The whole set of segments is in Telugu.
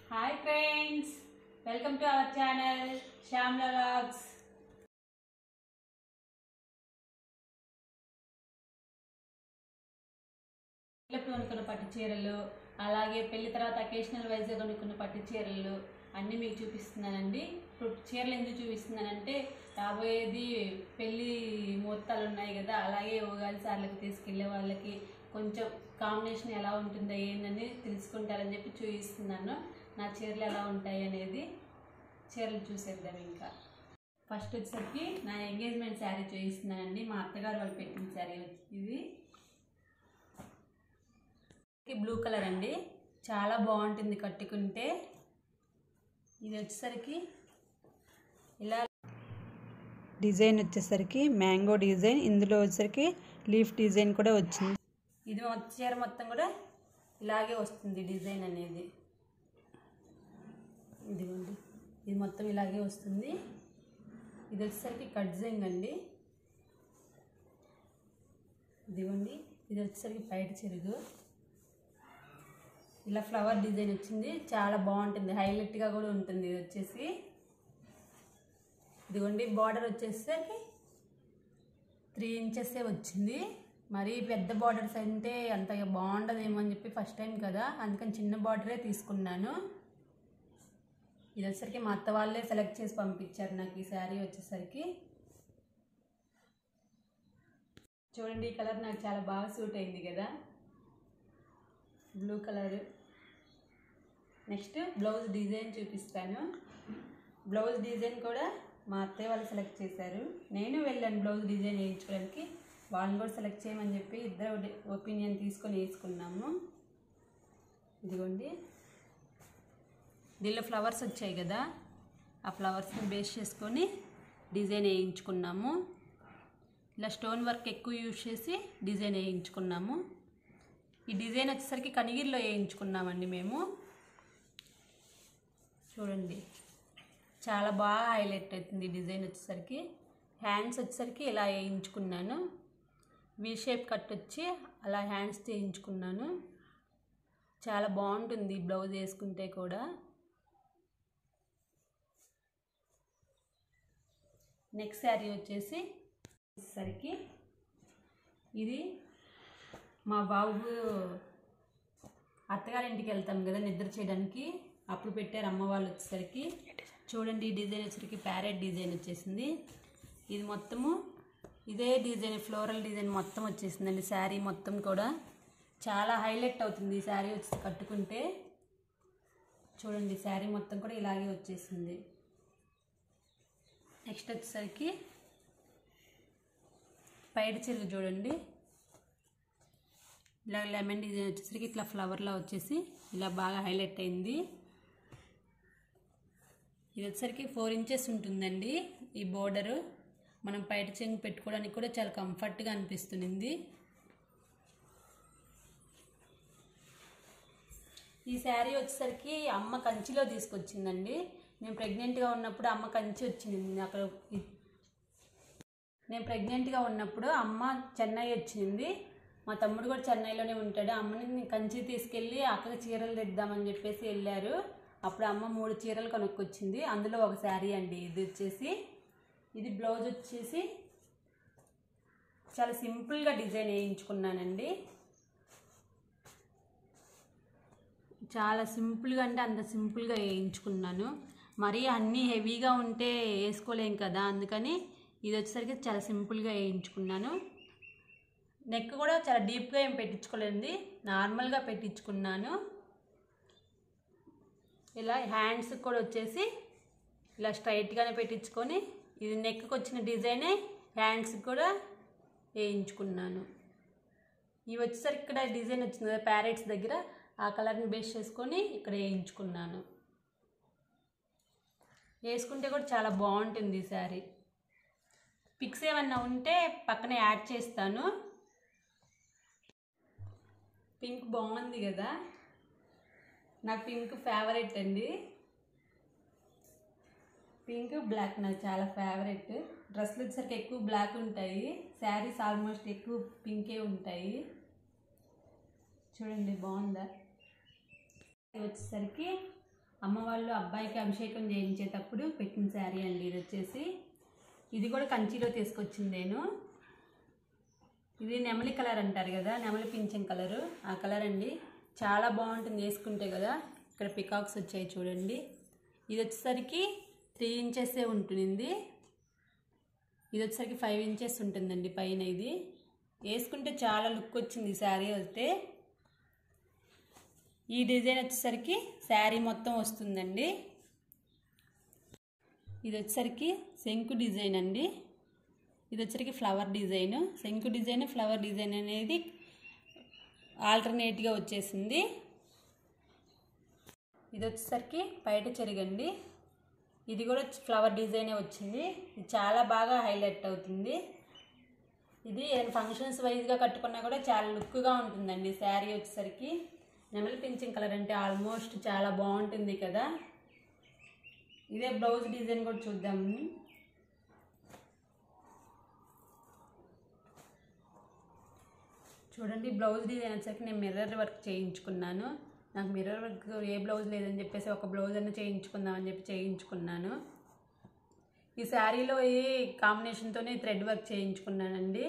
hi friends welcome to our channel Shyamla vlogs పెళ్ళప్పుడు కొనుక్కున్న పట్టు చీరలు అలాగే పెళ్లి తర్వాత అకేషనల్ వైజ్గా కొనుక్కున్న పట్టు చీరలు అన్నీ మీకు చూపిస్తున్నానండి ఇప్పుడు చీరలు ఎందుకు చూపిస్తున్నానంటే రాబోయేది పెళ్ళి ముహూర్తాలు ఉన్నాయి కదా అలాగే ఉగాది సార్లకు తీసుకెళ్లే వాళ్ళకి కొంచెం కాంబినేషన్ ఎలా ఉంటుందో ఏందని తెలుసుకుంటారని చెప్పి చూపిస్తున్నాను నా చీరలు ఎలా ఉంటాయి అనేది చీరలు చూసేద్దాం ఇంకా ఫస్ట్ వచ్చేసరికి నా ఎంగేజ్మెంట్ శారీ చూపిస్తున్నానండి మా అత్తగారు వాళ్ళు పెట్టిన శారీ ఇది బ్లూ కలర్ అండి చాలా బాగుంటుంది కట్టుకుంటే ఇది వచ్చేసరికి ఇలా డిజైన్ వచ్చేసరికి మ్యాంగో డిజైన్ ఇందులో వచ్చేసరికి లీఫ్ డిజైన్ కూడా వచ్చింది ఇది మొత్తం చీర మొత్తం కూడా ఇలాగే వస్తుంది డిజైన్ అనేది ఇదిగోండి ఇది మొత్తం ఇలాగే వస్తుంది ఇది వచ్చేసరికి కట్జింగ్ అండి ఇదిగోండి ఇది వచ్చేసరికి బయట చెరుగు ఇలా ఫ్లవర్ డిజైన్ వచ్చింది చాలా బాగుంటుంది హైలైట్గా కూడా ఉంటుంది ఇది వచ్చేసి ఇదిగోండి బార్డర్ వచ్చేసరికి త్రీ ఇంచెసే వచ్చింది మరీ పెద్ద బార్డర్స్ అంటే అంత బాగుండదేమో అని చెప్పి ఫస్ట్ టైం కదా అందుకని చిన్న బార్డరే తీసుకున్నాను ఇది వచ్చేసరికి మా అత్త వాళ్ళే సెలెక్ట్ చేసి పంపించారు నాకు ఈ శారీ వచ్చేసరికి చూడండి ఈ కలర్ నాకు చాలా బాగా సూట్ అయింది కదా blue colour next blouse design చూపిస్తాను బ్లౌజ్ డిజైన్ కూడా మా అత్తయ్య వాళ్ళు సెలెక్ట్ చేశారు నేను వెళ్ళాను బ్లౌజ్ డిజైన్ వేయించుకోవడానికి వాళ్ళని కూడా సెలెక్ట్ చేయమని చెప్పి ఇద్దరు ఒపీనియన్ తీసుకొని వేసుకున్నాము ఇదిగోండి దీనిలో ఫ్లవర్స్ వచ్చాయి కదా ఆ ఫ్లవర్స్ని బేస్ చేసుకొని డిజైన్ వేయించుకున్నాము ఇలా స్టోన్ వర్క్ ఎక్కువ యూజ్ చేసి డిజైన్ వేయించుకున్నాము ఈ డిజైన్ వచ్చేసరికి కనిగిరిలో వేయించుకున్నామండి మేము చూడండి చాలా బాగా హైలైట్ అవుతుంది డిజైన్ వచ్చేసరికి హ్యాండ్స్ వచ్చేసరికి ఇలా వేయించుకున్నాను వి షేప్ కట్ వచ్చి అలా హ్యాండ్స్ చేయించుకున్నాను చాలా బాగుంటుంది బ్లౌజ్ వేసుకుంటే కూడా నెక్స్ట్ శారీ వచ్చేసి వచ్చేసరికి ఇది మా బాబు అత్తగారింటికి వెళ్తాం కదా నిద్ర చేయడానికి అప్పుడు పెట్టారు అమ్మ వాళ్ళు వచ్చేసరికి చూడండి ఈ డిజైన్ వచ్చేసరికి ప్యారెట్ డిజైన్ వచ్చేసింది ఇది మొత్తము ఇదే డిజైన్ ఫ్లోరల్ డిజైన్ మొత్తం వచ్చేసిందండి శారీ మొత్తం కూడా చాలా హైలైట్ అవుతుంది ఈ శారీ వచ్చి కట్టుకుంటే చూడండి శారీ మొత్తం కూడా ఇలాగే వచ్చేసింది నెక్స్ట్ వచ్చేసరికి పైడి చెరుగు చూడండి ఇలా లెమన్ డిజైన్ వచ్చేసరికి ఇట్లా ఫ్లవర్లా వచ్చేసి ఇలా బాగా హైలైట్ అయింది ఇది వచ్చేసరికి ఫోర్ ఇంచెస్ ఉంటుందండి ఈ బోర్డరు మనం పైట చెంగు పెట్టుకోవడానికి కూడా చాలా కంఫర్ట్గా అనిపిస్తుంది ఈ శారీ వచ్చేసరికి అమ్మ కంచిలో తీసుకొచ్చిందండి నేను ప్రెగ్నెంట్గా ఉన్నప్పుడు అమ్మ కంచి వచ్చింది అక్కడ నేను ప్రెగ్నెంట్గా ఉన్నప్పుడు అమ్మ చెన్నై వచ్చింది మా తమ్ముడు కూడా చెన్నైలోనే ఉంటాడు అమ్మని కంచి తీసుకెళ్ళి అక్కడికి చీరలు తెద్దామని చెప్పేసి వెళ్ళారు అప్పుడు అమ్మ మూడు చీరలు కొనుక్కొచ్చింది అందులో ఒక శారీ అండి ఇది వచ్చేసి ఇది బ్లౌజ్ వచ్చేసి చాలా సింపుల్గా డిజైన్ వేయించుకున్నానండి చాలా సింపుల్గా అంటే అంత సింపుల్గా వేయించుకున్నాను మరీ అన్నీ హెవీగా ఉంటే వేసుకోలేం కదా అందుకని ఇది వచ్చేసరికి చాలా సింపుల్గా వేయించుకున్నాను నెక్ కూడా చాలా డీప్గా ఏం పెట్టించుకోలేండి నార్మల్గా పెట్టించుకున్నాను ఇలా హ్యాండ్స్ కూడా వచ్చేసి ఇలా స్ట్రైట్గానే పెట్టించుకొని ఇది నెక్కి వచ్చిన డిజైనే హ్యాండ్స్కి కూడా వేయించుకున్నాను ఇవి వచ్చేసరికి ఇక్కడ డిజైన్ వచ్చింది కదా ప్యారెట్స్ దగ్గర ఆ కలర్ని బేస్ చేసుకొని ఇక్కడ వేయించుకున్నాను వేసుకుంటే కూడా చాలా బాగుంటుంది ఈ శారీ పిక్స్ ఏమన్నా ఉంటే పక్కన యాడ్ చేస్తాను పింక్ బాగుంది కదా నాకు పింక్ ఫేవరెట్ అండి పింక్ బ్లాక్ నాకు చాలా ఫేవరెట్ డ్రెస్లు వచ్చేసరికి ఎక్కువ బ్లాక్ ఉంటాయి శారీస్ ఆల్మోస్ట్ ఎక్కువ పింకే ఉంటాయి చూడండి బాగుందా ఇది వచ్చేసరికి అమ్మ వాళ్ళు అబ్బాయికి అభిషేకం చేయించేటప్పుడు పెట్టిన శారీ అండి ఇది వచ్చేసి ఇది కూడా కంచిలో తీసుకొచ్చింది నేను ఇది నెమలి కలర్ అంటారు కదా నెమలి పింఛం కలరు ఆ కలర్ అండి చాలా బాగుంటుంది వేసుకుంటే కదా ఇక్కడ పికాక్స్ వచ్చాయి చూడండి ఇది వచ్చేసరికి త్రీ ఇంచెసే ఉంటుంది ఇది వచ్చేసరికి ఫైవ్ ఇంచెస్ ఉంటుందండి పైన ఇది వేసుకుంటే చాలా లుక్ వచ్చింది ఈ శారీ అయితే ఈ డిజైన్ వచ్చేసరికి శారీ మొత్తం వస్తుందండి ఇది వచ్చేసరికి శంకు డిజైన్ అండి ఇది వచ్చరికి ఫ్లవర్ డిజైన్ శంకు డిజైన్ ఫ్లవర్ డిజైన్ అనేది ఆల్టర్నేట్గా వచ్చేసింది ఇది వచ్చేసరికి బయట చెరగండి ఇది కూడా ఫ్లవర్ డిజైనే వచ్చింది ఇది చాలా బాగా హైలైట్ అవుతుంది ఇది ఏదైనా ఫంక్షన్స్ వైజ్గా కట్టుకున్నా కూడా చాలా లుక్గా ఉంటుందండి శారీ వచ్చేసరికి నెమలి పింఛన్ కలర్ అంటే ఆల్మోస్ట్ చాలా బాగుంటుంది కదా ఇదే బ్లౌజ్ డిజైన్ కూడా చూద్దాము చూడండి బ్లౌజ్ డిజైన్ వచ్చాక నేను మిర్రర్ వర్క్ చేయించుకున్నాను నాకు మిర్రర్ వర్క్ ఏ బ్లౌజ్ లేదని చెప్పేసి ఒక బ్లౌజ్ అన్న చేయించుకుందామని చెప్పి చేయించుకున్నాను ఈ శారీలో ఈ కాంబినేషన్తోనే థ్రెడ్ వర్క్ చేయించుకున్నానండి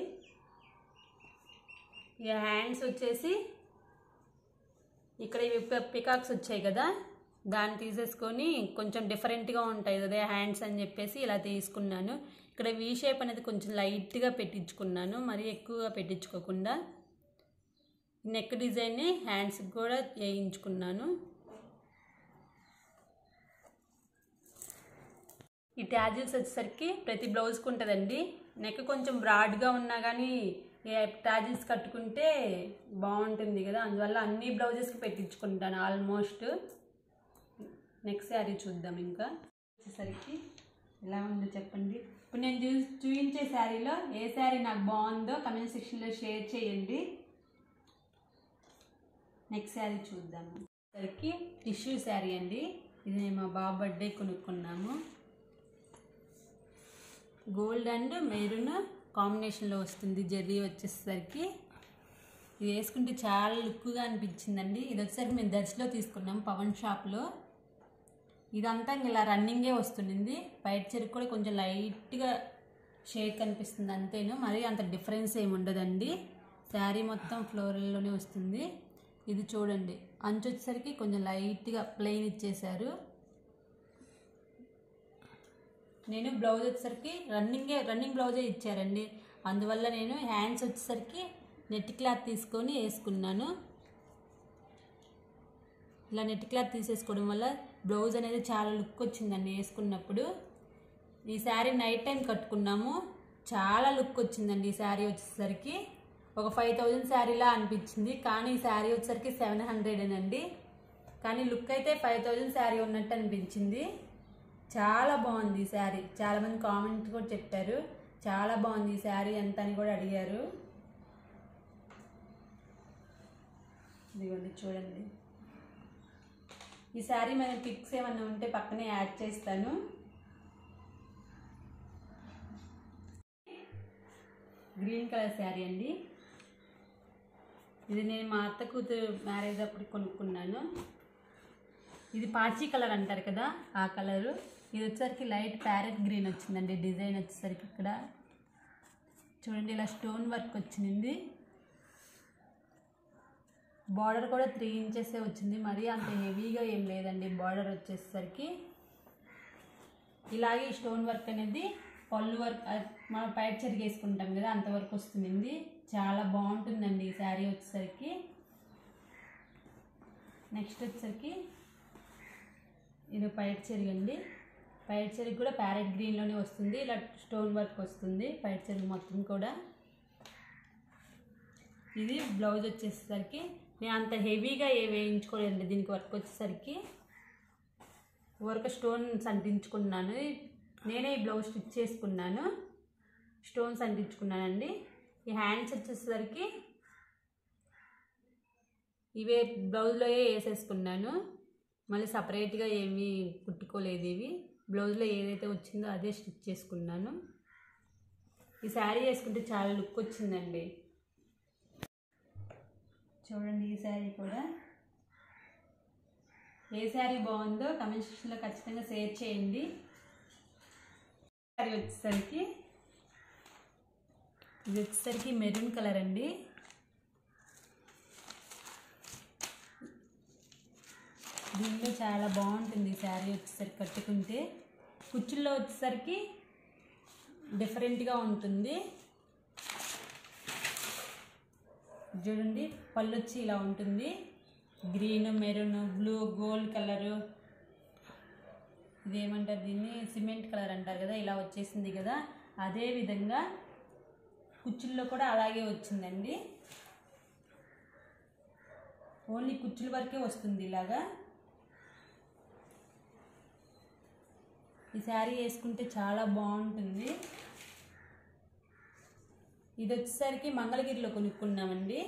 ఈ హ్యాండ్స్ వచ్చేసి ఇక్కడ ఇవి పికాక్స్ వచ్చాయి కదా దాన్ని తీసేసుకొని కొంచెం డిఫరెంట్గా ఉంటాయి అదే హ్యాండ్స్ అని చెప్పేసి ఇలా తీసుకున్నాను ఇక్కడ వీ షేప్ అనేది కొంచెం లైట్గా పెట్టించుకున్నాను మరీ ఎక్కువగా పెట్టించుకోకుండా నెక్ డిజైన్ని హ్యాండ్స్కి కూడా వేయించుకున్నాను ఈ ట్యాజిల్స్ వచ్చేసరికి ప్రతి బ్లౌజ్కి ఉంటుందండి నెక్ కొంచెం బ్రాడ్గా ఉన్నా కానీ ట్యాజిల్స్ కట్టుకుంటే బాగుంటుంది కదా అందువల్ల అన్ని బ్లౌజెస్కి పెట్టించుకుంటాను ఆల్మోస్ట్ నెక్స్ట్ శారీ చూద్దాం ఇంకా వచ్చేసరికి ఎలా ఉందో చెప్పండి ఇప్పుడు నేను చూ చూపించే శారీలో ఏ శారీ నాకు బాగుందో కమెంట్ సెక్షన్లో షేర్ చేయండి నెక్స్ట్ శారీ చూద్దాము సరికి టిష్యూ శారీ అండి ఇది నేను మా బాబు బర్త్డే కొనుక్కున్నాము గోల్డ్ అండ్ మెరూన్ కాంబినేషన్లో వస్తుంది జెర్రీ వచ్చేసరికి ఇది వేసుకుంటే చాలా లుక్గా అనిపించిందండి ఇది వచ్చేసరికి మేము దర్శిలో తీసుకున్నాం పవన్ షాప్లో ఇదంతా ఇంక ఇలా రన్నింగే వస్తుంది బయట చెరుకు కూడా కొంచెం లైట్గా షేడ్ కనిపిస్తుంది అంతేను మరి అంత డిఫరెన్స్ ఏమి ఉండదండి శారీ మొత్తం ఫ్లోరల్లోనే వస్తుంది ఇది చూడండి అంచు వచ్చేసరికి కొంచెం లైట్గా ప్లెయిన్ ఇచ్చేశారు నేను బ్లౌజ్ వచ్చేసరికి రన్నింగే రన్నింగ్ బ్లౌజే ఇచ్చారండి అందువల్ల నేను హ్యాండ్స్ వచ్చేసరికి నెట్ క్లాత్ తీసుకొని వేసుకున్నాను ఇలా నెట్ క్లాత్ తీసేసుకోవడం వల్ల బ్లౌజ్ అనేది చాలా లుక్ వచ్చిందండి వేసుకున్నప్పుడు ఈ శారీ నైట్ టైం కట్టుకున్నాము చాలా లుక్ వచ్చిందండి ఈ శారీ వచ్చేసరికి ఒక ఫైవ్ థౌజండ్ శారీలా అనిపించింది కానీ ఈ శారీ వచ్చేసరికి సెవెన్ హండ్రెడ్ అండి కానీ లుక్ అయితే ఫైవ్ థౌజండ్ శారీ ఉన్నట్టు అనిపించింది చాలా బాగుంది ఈ శారీ చాలామంది కామెంట్ కూడా చెప్పారు చాలా బాగుంది ఈ శారీ ఎంత అని కూడా అడిగారు ఇదిగోండి చూడండి ఈ శారీ మీద పిక్స్ ఏమన్నా ఉంటే పక్కనే యాడ్ చేస్తాను గ్రీన్ కలర్ శారీ అండి ఇది నేను మా అత్త కూతురు మ్యారేజ్ అప్పుడు కొనుక్కున్నాను ఇది పాచి కలర్ అంటారు కదా ఆ కలరు ఇది వచ్చేసరికి లైట్ ప్యారెట్ గ్రీన్ వచ్చిందండి డిజైన్ వచ్చేసరికి ఇక్కడ చూడండి ఇలా స్టోన్ వర్క్ వచ్చింది బార్డర్ కూడా త్రీ ఇంచెసే వచ్చింది మరీ అంత హెవీగా ఏం లేదండి బార్డర్ వచ్చేసరికి ఇలాగే ఈ స్టోన్ వర్క్ అనేది పళ్ళు వర్క్ అ- మనం పైట చెరిగేసుకుంటాం కదా అంతవరకు వస్తుంది చాలా బాగుంటుందండి ఈ శారీ వచ్చేసరికి నెక్స్ట్ వచ్చేసరికి ఇది పైట చెరిగండి పైట చెరుగు కూడా ప్యారెట్ గ్రీన్లోనే వస్తుంది ఇలా స్టోన్ వర్క్ వస్తుంది పైట చెరుగు మొత్తం కూడా ఇది బ్లౌజ్ వచ్చేసరికి నేను అంత హెవీగా ఏ వేయించుకోలేదండి దీనికి వర్క్ వచ్చేసరికి వర్క్ స్టోన్స్ అంటించుకున్నాను నేనే ఈ బ్లౌజ్ స్టిచ్ చేసుకున్నాను స్టోన్స్ అంటించుకున్నానండి ఈ హ్యాండ్స్ వచ్చేసరికి ఇవే బ్లౌజ్లో వేసేసుకున్నాను మళ్ళీ సపరేట్గా ఏమీ కుట్టుకోలేదు ఇవి బ్లౌజ్లో ఏదైతే వచ్చిందో అదే స్టిచ్ చేసుకున్నాను ఈ శారీ వేసుకుంటే చాలా లుక్ వచ్చిందండి చూడండి ఈ శారీ కూడా ఏ శారీ బాగుందో కమెంట్ సెక్షన్లో ఖచ్చితంగా షేర్ చేయండి శారీ వచ్చేసరికి ఇది వచ్చేసరికి మెరూన్ కలర్ అండి దీనిలో చాలా బాగుంటుంది ఈ శారీ వచ్చేసరికి కట్టుకుంటే కుచ్చుల్లో వచ్చేసరికి డిఫరెంట్గా ఉంటుంది చూడండి పళ్ళు వచ్చి ఇలా ఉంటుంది green maroon blue gold colour ఇదేమంటారు దీన్ని సిమెంట్ కలర్ అంటారు కదా ఇలా వచ్చేసింది కదా అదే విధంగా కుచ్చుల్లో కూడా అలాగే వచ్చిందండి ఓన్లీ కుచ్చుల వరకే వస్తుంది ఇలాగా ఈ శారీ వేసుకుంటే చాలా బాగుంటుంది ఇది వచ్చేసరికి మంగళగిరిలో కొనుక్కున్నామండి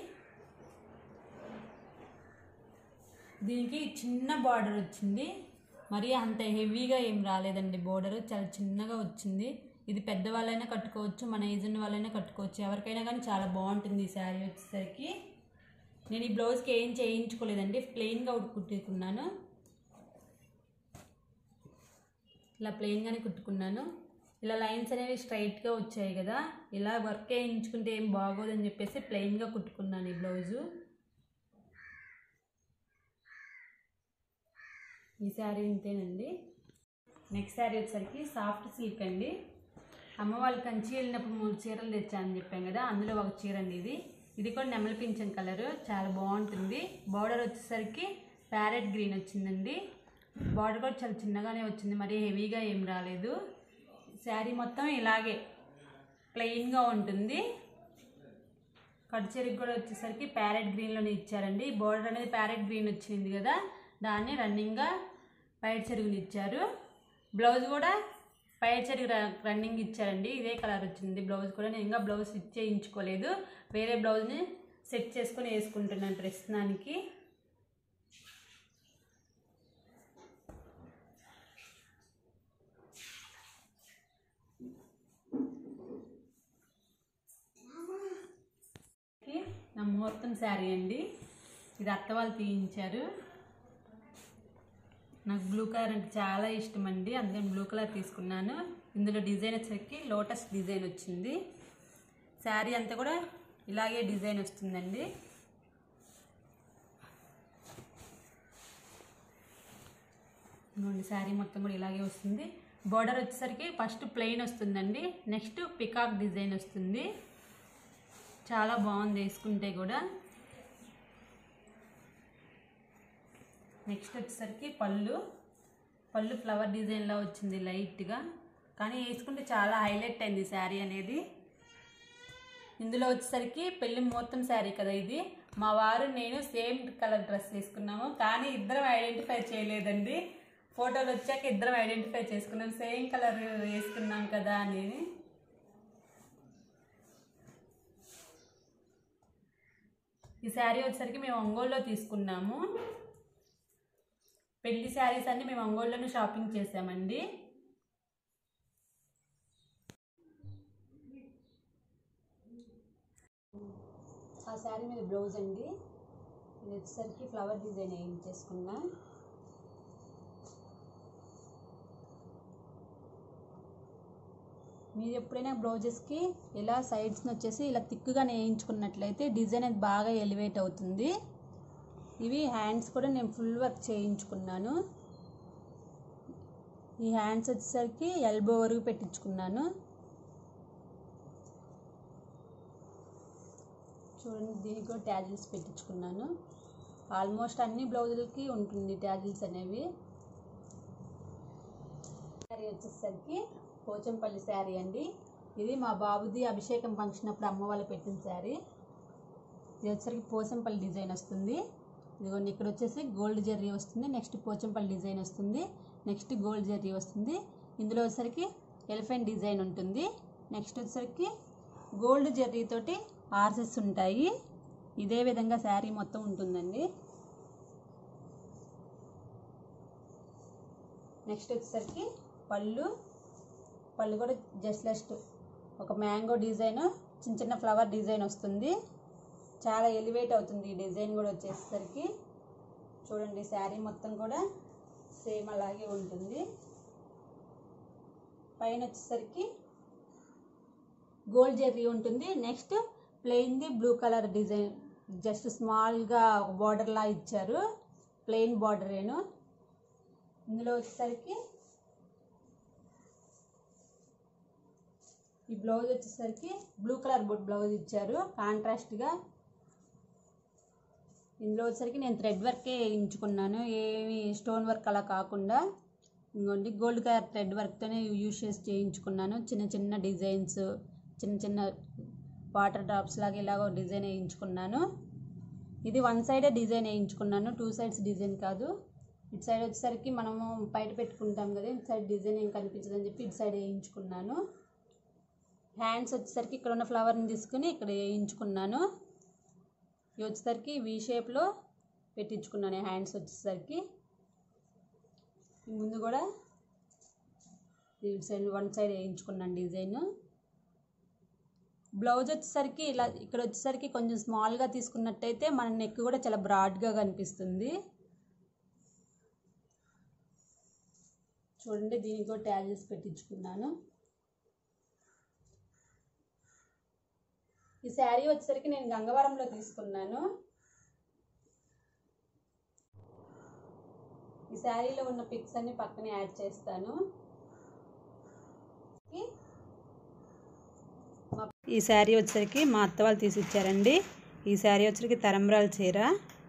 దీనికి చిన్న బార్డర్ వచ్చింది మరి అంత హెవీగా ఏం రాలేదండి బోర్డర్ చాలా చిన్నగా వచ్చింది ఇది పెద్దవాళ్ళైనా కట్టుకోవచ్చు మన ఏజ్ ఉన్న వాళ్ళైనా కట్టుకోవచ్చు ఎవరికైనా కానీ చాలా బాగుంటుంది ఈ శారీ వచ్చేసరికి నేను ఈ బ్లౌజ్కి ఏం చేయించుకోలేదండి ప్లెయిన్గా కుట్టుకున్నాను ఇలా ప్లెయిన్గానే కుట్టుకున్నాను ఇలా లైన్స్ అనేవి స్ట్రైట్గా వచ్చాయి కదా ఇలా వర్క్ వేయించుకుంటే ఏం బాగోదని చెప్పేసి ప్లెయిన్గా కుట్టుకున్నాను ఈ బ్లౌజు ఈ శారీ ఇంతేనండి నెక్స్ట్ శారీ వచ్చేసరికి సాఫ్ట్ సిల్క్ అండి అమ్మ వాళ్ళు కంచి వెళ్ళినప్పుడు మూడు చీరలు తెచ్చానని చెప్పాం కదా అందులో ఒక చీర అండి ఇది ఇది కూడా నెమలి పింఛన్ కలర్ చాలా బాగుంటుంది బార్డర్ వచ్చేసరికి ప్యారెట్ గ్రీన్ వచ్చిందండి బార్డర్ కూడా చాలా చిన్నగానే వచ్చింది మరి హెవీగా ఏం రాలేదు శారీ మొత్తం ఇలాగే ప్లెయిన్గా ఉంటుంది కడ్చెరికి కూడా వచ్చేసరికి ప్యారెట్ గ్రీన్లోనే ఇచ్చారండి బోర్డర్ అనేది ప్యారెట్ గ్రీన్ వచ్చింది కదా దాన్ని రన్నింగ్గా పైట్ చెరుగుని ఇచ్చారు బ్లౌజ్ కూడా పైట్ చెరుగు రన్నింగ్ ఇచ్చారండి ఇదే కలర్ వచ్చింది బ్లౌజ్ కూడా నేను ఇంకా బ్లౌజ్ స్టిచ్ చేయించుకోలేదు వేరే బ్లౌజ్ని సెట్ చేసుకొని వేసుకుంటున్నాను ప్రస్తుతానికి కి నా ముహూర్తం శారీ అండి ఇది అత్త వాళ్ళు తీయించారు నాకు బ్లూ కలర్ అంటే చాలా ఇష్టం అండి అందుకని బ్లూ కలర్ తీసుకున్నాను ఇందులో డిజైన్ వచ్చేసరికి లోటస్ డిజైన్ వచ్చింది శారీ అంతా కూడా ఇలాగే డిజైన్ వస్తుందండి ఇదిగోండి శారీ మొత్తం కూడా ఇలాగే వస్తుంది బార్డర్ వచ్చేసరికి ఫస్ట్ ప్లెయిన్ వస్తుందండి నెక్స్ట్ పికాక్ డిజైన్ వస్తుంది చాలా బాగుంది వేసుకుంటే కూడా నెక్స్ట్ వచ్చేసరికి పళ్ళు పళ్ళు ఫ్లవర్ డిజైన్లో వచ్చింది లైట్గా కానీ వేసుకుంటే చాలా హైలైట్ అయింది శారీ అనేది ఇందులో వచ్చేసరికి పెళ్లి ముహూర్తం శారీ కదా ఇది మా వారు నేను సేమ్ కలర్ డ్రెస్ వేసుకున్నాము కానీ ఇద్దరం ఐడెంటిఫై చేయలేదండి ఫోటోలు వచ్చాక ఇద్దరం ఐడెంటిఫై చేసుకున్నాం సేమ్ కలర్ వేసుకున్నాం కదా అని ఈ శారీ వచ్చేసరికి మేము ఒంగోలులో తీసుకున్నాము పెళ్లి శారీస్ అన్ని మేము ఒంగోలులోనే షాపింగ్ చేసామండి ఆ శారీ మీద బ్లౌజ్ అండి ఇది వచ్చేసరికి ఫ్లవర్ డిజైన్ వేయించేసుకున్నా మీరు ఎప్పుడైనా బ్లౌజెస్కి ఇలా సైడ్స్ని వచ్చేసి ఇలా థిక్గా వేయించుకున్నట్లయితే డిజైన్ అది బాగా ఎలివేట్ అవుతుంది ఇవి హ్యాండ్స్ కూడా నేను ఫుల్ వర్క్ చేయించుకున్నాను ఈ హ్యాండ్స్ వచ్చేసరికి ఎల్బో వరకు పెట్టించుకున్నాను చూడండి దీనికి కూడా ట్యాజిల్స్ పెట్టించుకున్నాను ఆల్మోస్ట్ అన్ని బ్లౌజులకి ఉంటుంది ట్యాజిల్స్ అనేవి శారీ వచ్చేసరికి పోచంపల్లి శారీ అండి ఇది మా బాబుది అభిషేకం ఫంక్షన్ అప్పుడు అమ్మ వాళ్ళు పెట్టిన శారీ ఇది వచ్చేసరికి పోచంపల్లి డిజైన్ వస్తుంది ఇదిగోండి ఇక్కడ వచ్చేసి గోల్డ్ జెర్రీ వస్తుంది నెక్స్ట్ పోచంపల్లి డిజైన్ వస్తుంది నెక్స్ట్ గోల్డ్ జెర్రీ వస్తుంది ఇందులో వచ్చేసరికి ఎలిఫెంట్ డిజైన్ ఉంటుంది నెక్స్ట్ వచ్చేసరికి గోల్డ్ జెర్రీ తోటి ఆర్సెస్ ఉంటాయి ఇదే విధంగా శారీ మొత్తం ఉంటుందండి నెక్స్ట్ వచ్చేసరికి పళ్ళు పళ్ళు కూడా జస్ట్ లస్ట్ ఒక మ్యాంగో డిజైన్ చిన్న చిన్న ఫ్లవర్ డిజైన్ వస్తుంది చాలా ఎలివేట్ అవుతుంది ఈ డిజైన్ కూడా వచ్చేసరికి చూడండి శారీ మొత్తం కూడా సేమ్ అలాగే ఉంటుంది పైన వచ్చేసరికి గోల్డ్ జెర్రీ ఉంటుంది నెక్స్ట్ ప్లెయిన్ది బ్లూ కలర్ డిజైన్ జస్ట్ స్మాల్గా ఒక బార్డర్ లా ఇచ్చారు ప్లెయిన్ బార్డరేను ఇందులో వచ్చేసరికి ఈ బ్లౌజ్ వచ్చేసరికి బ్లూ కలర్ బ్లౌజ్ ఇచ్చారు కాంట్రాస్ట్గా ఇందులో వచ్చేసరికి నేను థ్రెడ్ వర్కే వేయించుకున్నాను ఏమి స్టోన్ వర్క్ అలా కాకుండా ఇంకోండి గోల్డ్ కలర్ థ్రెడ్ వర్క్తోనే యూజ్ చేసి చేయించుకున్నాను చిన్న చిన్న డిజైన్స్ చిన్న చిన్న వాటర్ డ్రాప్స్ లాగా ఇలాగ డిజైన్ వేయించుకున్నాను ఇది వన్ సైడే డిజైన్ వేయించుకున్నాను టూ సైడ్స్ డిజైన్ కాదు ఇటు సైడ్ వచ్చేసరికి మనము బయట పెట్టుకుంటాం కదా ఇటు సైడ్ డిజైన్ ఏం కనిపించదని చెప్పి ఇటు సైడ్ వేయించుకున్నాను హ్యాండ్స్ వచ్చేసరికి ఇక్కడ ఉన్న ఫ్లవర్ని తీసుకుని ఇక్కడ వేయించుకున్నాను ఇవి వచ్చేసరికి వీ షేప్లో పెట్టించుకున్నాను హ్యాండ్స్ వచ్చేసరికి ఈ ముందు కూడా ఇటు సైడ్ వన్ సైడ్ వేయించుకున్నాను డిజైన్ బ్లౌజ్ వచ్చేసరికి ఇలా ఇక్కడ వచ్చేసరికి కొంచెం స్మాల్గా తీసుకున్నట్టయితే మన నెక్ కూడా చాలా బ్రాడ్గా కనిపిస్తుంది చూడండి దీనికి కూడా ట్యాగ్ చేసి పెట్టించుకున్నాను ఈ శారీ వచ్చేసరికి నేను గంగవరంలో తీసుకున్నాను ఈ శారీలో ఉన్న పిక్స్ అన్ని పక్కనే యాడ్ చేస్తాను ఈ శారీ వచ్చేసరికి మా అత్త వాళ్ళు తీసి ఇచ్చారండి ఈ శారీ వచ్చేసరికి తరంబ్రాల చీర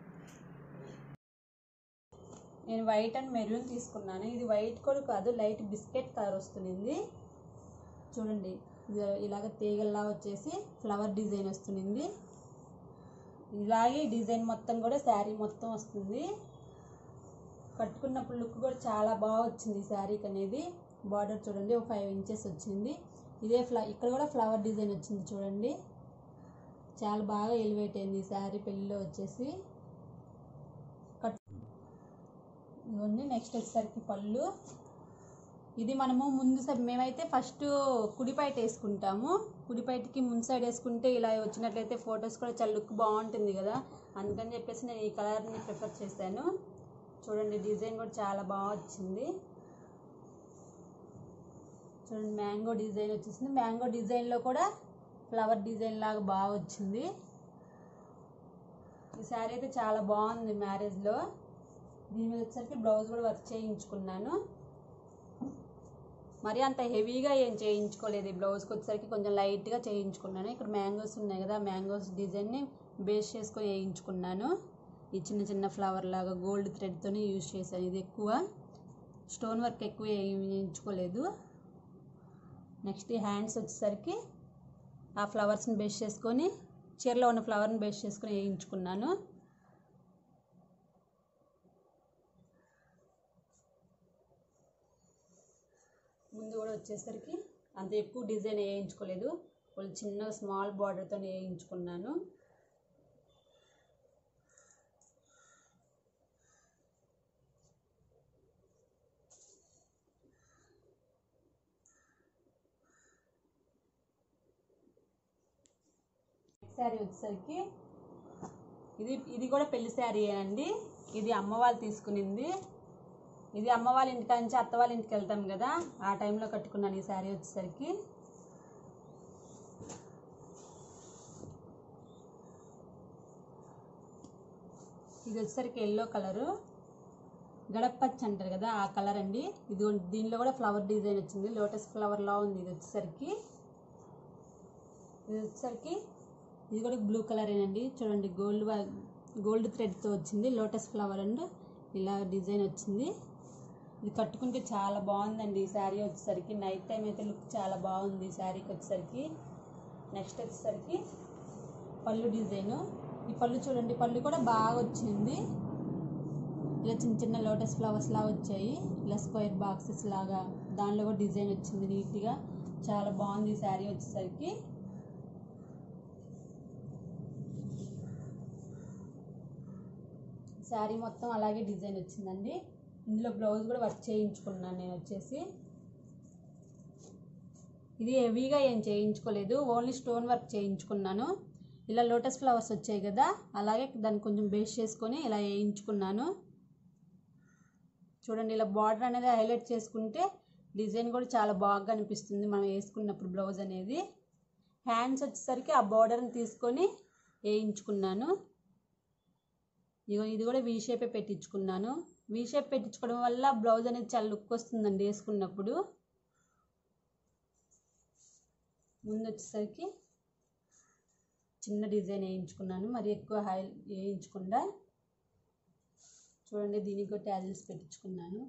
నేను వైట్ అండ్ మెరూన్ తీసుకున్నాను ఇది వైట్ కూడా కాదు లైట్ బిస్కెట్ కలర్ వస్తుంది చూడండి ఇది ఇలాగ తీగల్లా వచ్చేసి ఫ్లవర్ డిజైన్ వస్తుంది ఇలాగే డిజైన్ మొత్తం కూడా శారీ మొత్తం వస్తుంది కట్టుకున్నప్పుడు లుక్ కూడా చాలా బాగా వచ్చింది ఈ శారీకి అనేది బార్డర్ చూడండి ఒక ఫైవ్ ఇంచెస్ వచ్చింది ఇదే ఫ్ల ఇక్కడ కూడా ఫ్లవర్ డిజైన్ వచ్చింది చూడండి చాలా బాగా ఎలివేట్ అయింది ఈ శారీ పెళ్ళిలో వచ్చేసి కట్ ఇవన్నీ నెక్స్ట్ వచ్చేసరికి పళ్ళు ఇది మనము ముందు సైడ్ మేమైతే ఫస్ట్ కుడిపైట వేసుకుంటాము కుడిపైటకి ముందు సైడ్ వేసుకుంటే ఇలా వచ్చినట్లయితే ఫొటోస్ కూడా చాలా లుక్ బాగుంటుంది కదా అందుకని చెప్పేసి నేను ఈ కలర్ని ప్రిఫర్ చేశాను చూడండి డిజైన్ కూడా చాలా బాగా వచ్చింది చూడండి మ్యాంగో డిజైన్ వచ్చేసింది మ్యాంగో డిజైన్లో కూడా ఫ్లవర్ డిజైన్ లాగా బాగా వచ్చింది ఈ శారీ అయితే చాలా బాగుంది మ్యారేజ్లో దీని మీద వచ్చేసరికి బ్లౌజ్ కూడా వర్క్ చేయించుకున్నాను మరి అంత హెవీగా ఏం చేయించుకోలేదు ఈ బ్లౌజ్కి వచ్చేసరికి కొంచెం లైట్గా చేయించుకున్నాను ఇక్కడ మ్యాంగోస్ ఉన్నాయి కదా మ్యాంగోస్ డిజైన్ని బేస్ చేసుకొని వేయించుకున్నాను ఈ చిన్న చిన్న ఫ్లవర్ లాగా గోల్డ్ థ్రెడ్తోనే యూజ్ చేశాను ఇది ఎక్కువ స్టోన్ వర్క్ ఎక్కువ వేయించుకోలేదు నెక్స్ట్ ఈ హ్యాండ్స్ వచ్చేసరికి ఆ ఫ్లవర్స్ని బేస్ చేసుకొని చీరలో ఉన్న ఫ్లవర్ని బేస్ చేసుకొని వేయించుకున్నాను ముందు కూడా వచ్చేసరికి అంత ఎక్కువ డిజైన్ వేయించుకోలేదు వాళ్ళు చిన్న స్మాల్ బార్డర్తో వేయించుకున్నాను శారీ వచ్చేసరికి ఇది ఇది కూడా పెళ్లి శారీ అండి ఇది అమ్మ వాళ్ళు తీసుకునింది ఇది అమ్మ వాళ్ళ ఇంటికి నుంచి అత్త వాళ్ళ ఇంటికి వెళ్తాం కదా ఆ టైంలో కట్టుకున్నాను ఈ శారీ వచ్చేసరికి ఇది వచ్చేసరికి ఎల్లో కలరు గడపచ్చ అంటారు కదా ఆ కలర్ అండి ఇది దీనిలో కూడా ఫ్లవర్ డిజైన్ వచ్చింది లోటస్ ఫ్లవర్ లా ఉంది ఇది వచ్చేసరికి ఇది వచ్చేసరికి ఇది కూడా బ్లూ కలరేనండి చూడండి గోల్డ్ గోల్డ్ థ్రెడ్తో వచ్చింది లోటస్ ఫ్లవర్ అండ్ ఇలా డిజైన్ వచ్చింది ఇది కట్టుకుంటే చాలా బాగుందండి ఈ శారీ వచ్చేసరికి నైట్ టైం అయితే లుక్ చాలా బాగుంది ఈ శారీకి వచ్చేసరికి నెక్స్ట్ వచ్చేసరికి పళ్ళు డిజైను ఈ పళ్ళు చూడండి పళ్ళు కూడా బాగా వచ్చింది ఇలా చిన్న చిన్న లోటస్ ఫ్లవర్స్ లాగా వచ్చాయి ఇలా స్క్వేర్ బాక్సెస్ లాగా దానిలో కూడా డిజైన్ వచ్చింది నీట్గా చాలా బాగుంది ఈ శారీ వచ్చేసరికి శారీ మొత్తం అలాగే డిజైన్ వచ్చిందండి ఇందులో బ్లౌజ్ కూడా వర్క్ చేయించుకున్నాను నేను వచ్చేసి ఇది హెవీగా ఏం చేయించుకోలేదు ఓన్లీ స్టోన్ వర్క్ చేయించుకున్నాను ఇలా లోటస్ ఫ్లవర్స్ వచ్చాయి కదా అలాగే దాన్ని కొంచెం బేస్ చేసుకొని ఇలా వేయించుకున్నాను చూడండి ఇలా బార్డర్ అనేది హైలైట్ చేసుకుంటే డిజైన్ కూడా చాలా బాగా అనిపిస్తుంది మనం వేసుకున్నప్పుడు బ్లౌజ్ అనేది హ్యాండ్స్ వచ్చేసరికి ఆ బార్డర్ని తీసుకొని వేయించుకున్నాను ఇగో ఇది కూడా వీ షేపే పెట్టించుకున్నాను వీ షేప్ పెట్టించుకోవడం వల్ల బ్లౌజ్ అనేది చాలా లుక్ వస్తుందండి వేసుకున్నప్పుడు ముందు వచ్చేసరికి చిన్న డిజైన్ వేయించుకున్నాను మరి ఎక్కువ హై వేయించకుండా చూడండి దీనికి కూడా ట్యాజిల్స్ పెట్టించుకున్నాను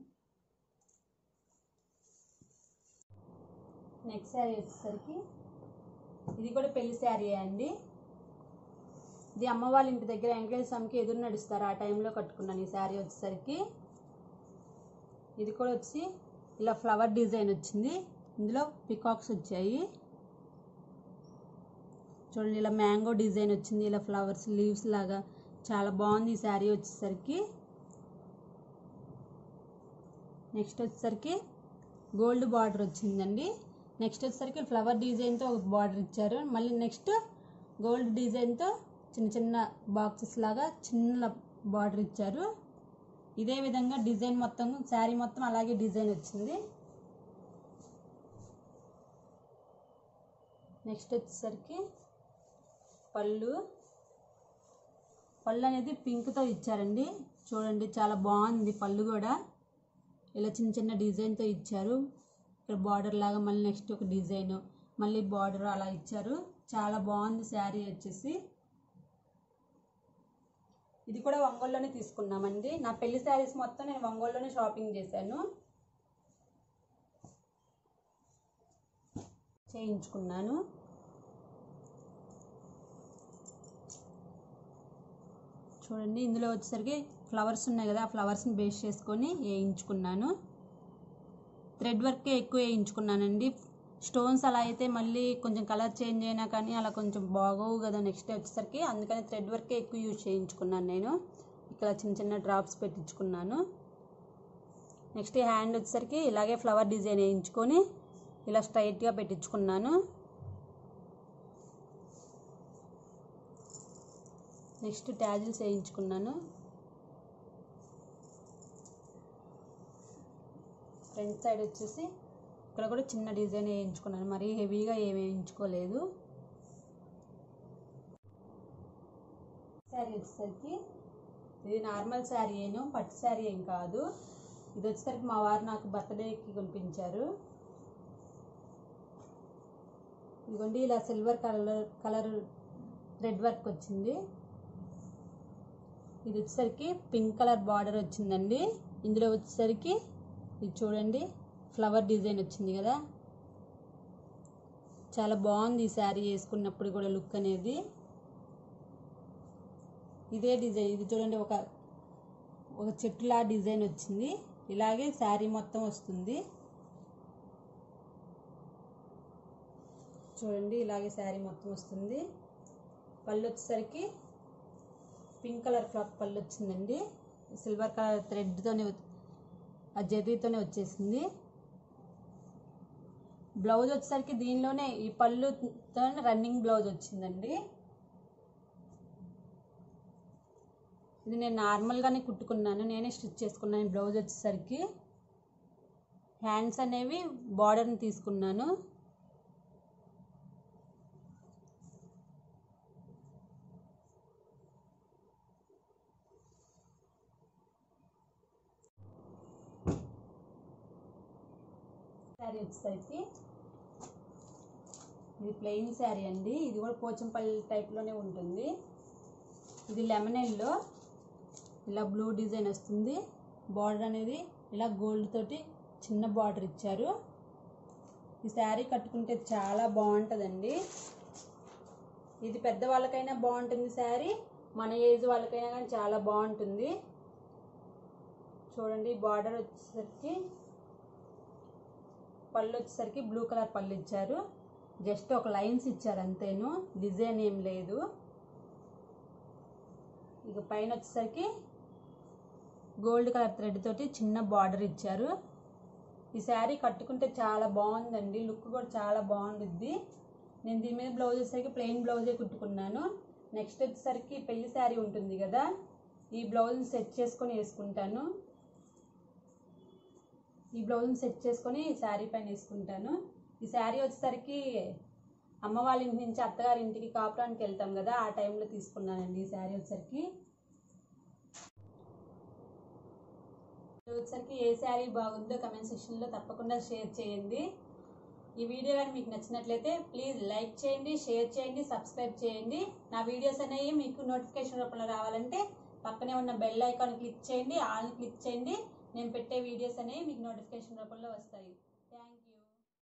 నెక్స్ట్ శారీ వచ్చేసరికి ఇది కూడా పెళ్లి శారీ అండి ఇది అమ్మ వాళ్ళ ఇంటి దగ్గర వెంకటేశ్వర స్వామికి ఎదురు నడుస్తారు ఆ టైంలో కట్టుకున్నాను ఈ శారీ వచ్చేసరికి ఇది కూడా వచ్చి ఇలా ఫ్లవర్ డిజైన్ వచ్చింది ఇందులో పికాక్స్ వచ్చాయి చూడండి ఇలా మ్యాంగో డిజైన్ వచ్చింది ఇలా ఫ్లవర్స్ లీవ్స్ లాగా చాలా బాగుంది ఈ శారీ వచ్చేసరికి నెక్స్ట్ వచ్చేసరికి గోల్డ్ బార్డర్ వచ్చిందండి నెక్స్ట్ వచ్చేసరికి ఫ్లవర్ డిజైన్తో ఒక బార్డర్ ఇచ్చారు మళ్ళీ నెక్స్ట్ గోల్డ్ డిజైన్తో చిన్న చిన్న బాక్సెస్ లాగా చిన్న బార్డర్ ఇచ్చారు ఇదే విధంగా డిజైన్ మొత్తం శారీ మొత్తం అలాగే డిజైన్ వచ్చింది నెక్స్ట్ వచ్చేసరికి పళ్ళు పళ్ళు అనేది పింక్తో ఇచ్చారండి చూడండి చాలా బాగుంది పళ్ళు కూడా ఇలా చిన్న చిన్న డిజైన్తో ఇచ్చారు ఇక్కడ బార్డర్ లాగా మళ్ళీ నెక్స్ట్ ఒక డిజైన్ మళ్ళీ బార్డర్ అలా ఇచ్చారు చాలా బాగుంది శారీ వచ్చేసి ఇది కూడా ఒంగోలులోనే తీసుకున్నామండి నా పెళ్లి శారీస్ మొత్తం నేను ఒంగోలులోనే షాపింగ్ చేశాను చేయించుకున్నాను చూడండి ఇందులో వచ్చేసరికి ఫ్లవర్స్ ఉన్నాయి కదా ఆ ఫ్లవర్స్ని బేస్ చేసుకొని వేయించుకున్నాను థ్రెడ్ వర్కే ఎక్కువ వేయించుకున్నానండి స్టోన్స్ అలా అయితే మళ్ళీ కొంచెం కలర్ చేంజ్ అయినా కానీ అలా కొంచెం బాగోవు కదా నెక్స్ట్ డే వచ్చేసరికి అందుకని థ్రెడ్ వర్కే ఎక్కువ యూజ్ చేయించుకున్నాను నేను ఇక్కడ చిన్న చిన్న డ్రాప్స్ పెట్టించుకున్నాను నెక్స్ట్ ఈ హ్యాండ్ వచ్చేసరికి ఇలాగే ఫ్లవర్ డిజైన్ వేయించుకొని ఇలా స్ట్రైట్గా పెట్టించుకున్నాను నెక్స్ట్ ట్యాజిల్స్ వేయించుకున్నాను ఫ్రంట్ సైడ్ వచ్చేసి ఇక్కడ కూడా చిన్న డిజైన్ వేయించుకున్నాను మరీ హెవీగా ఏమి వేయించుకోలేదు శారీ వచ్చేసరికి ఇది నార్మల్ శారీ ఏను పట్టు శారీ ఏం కాదు ఇది వచ్చేసరికి మా వారు నాకు బర్త్డేకి కొనిపించారు ఇదిగోండి ఇలా silver colour colour thread work వచ్చింది ఇది వచ్చేసరికి పింక్ కలర్ బార్డర్ వచ్చిందండి ఇందులో వచ్చేసరికి ఇది చూడండి ఫ్లవర్ డిజైన్ వచ్చింది కదా చాలా బాగుంది ఈ శారీ వేసుకున్నప్పుడు కూడా లుక్ అనేది ఇదే డిజైన్ ఇది చూడండి ఒక ఒక చెట్టులా డిజైన్ వచ్చింది ఇలాగే శారీ మొత్తం వస్తుంది చూడండి ఇలాగే శారీ మొత్తం వస్తుంది పళ్ళు వచ్చేసరికి పింక్ కలర్ ఫ్లాక్ పళ్ళు వచ్చిందండి సిల్వర్ కలర్ థ్రెడ్తోనే ఆ జరీతోనే వచ్చేసింది బ్లౌజ్ వచ్చేసరికి దీనిలోనే ఈ పళ్ళుతో రన్నింగ్ బ్లౌజ్ వచ్చిందండి ఇది నేను నార్మల్గానే కుట్టుకున్నాను నేనే స్టిచ్ చేసుకున్నాను ఈ బ్లౌజ్ వచ్చేసరికి హ్యాండ్స్ అనేవి బార్డర్ని తీసుకున్నాను శారీ వచ్చేసరికి ఇది ప్లెయిన్ శారీ అండి ఇది కూడా పోచంపల్లి టైప్లోనే ఉంటుంది ఇది లెమన్ ఎల్లో ఇలా బ్లూ డిజైన్ వస్తుంది బార్డర్ అనేది ఇలా గోల్డ్ తోటి చిన్న బార్డర్ ఇచ్చారు ఈ శారీ కట్టుకుంటే చాలా బాగుంటుందండి ఇది పెద్దవాళ్ళకైనా బాగుంటుంది శారీ మన ఏజ్ వాళ్ళకైనా కానీ చాలా బాగుంటుంది చూడండి బార్డర్ వచ్చేసరికి పళ్ళు వచ్చేసరికి బ్లూ కలర్ పళ్ళు ఇచ్చారు జస్ట్ ఒక లైన్స్ ఇచ్చారు అంతేను డిజైన్ ఏం లేదు ఇక పైన వచ్చేసరికి గోల్డ్ కలర్ థ్రెడ్ తోటి చిన్న బార్డర్ ఇచ్చారు ఈ శారీ కట్టుకుంటే చాలా బాగుందండి లుక్ కూడా చాలా బాగుంటుంది నేను దీని మీద బ్లౌజ్ వచ్చేసరికి ప్లెయిన్ బ్లౌజే కుట్టుకున్నాను నెక్స్ట్ వచ్చేసరికి పెళ్లి శారీ ఉంటుంది కదా ఈ బ్లౌజ్ని సెట్ చేసుకొని వేసుకుంటాను ఈ బ్లౌజ్ని సెట్ చేసుకొని ఈ శారీ పైన వేసుకుంటాను ఈ శారీ వచ్చేసరికి అమ్మ వాళ్ళ ఇంటి నుంచి అత్తగారి ఇంటికి కాపురానికి వెళ్తాం కదా ఆ టైంలో తీసుకున్నానండి ఈ శారీ వచ్చేసరికి ఇది వచ్చేసరికి ఏ శారీ బాగుందో కమెంట్ సెక్షన్లో తప్పకుండా షేర్ చేయండి ఈ వీడియో కానీ మీకు నచ్చినట్లయితే ప్లీజ్ లైక్ చేయండి షేర్ చేయండి సబ్స్క్రైబ్ చేయండి నా వీడియోస్ అనేవి మీకు నోటిఫికేషన్ రూపంలో రావాలంటే పక్కనే ఉన్న బెల్ ఐకాన్ క్లిక్ చేయండి ఆల్ క్లిక్ చేయండి నేను పెట్టే వీడియోస్ అనేవి మీకు నోటిఫికేషన్ రూపంలో వస్తాయి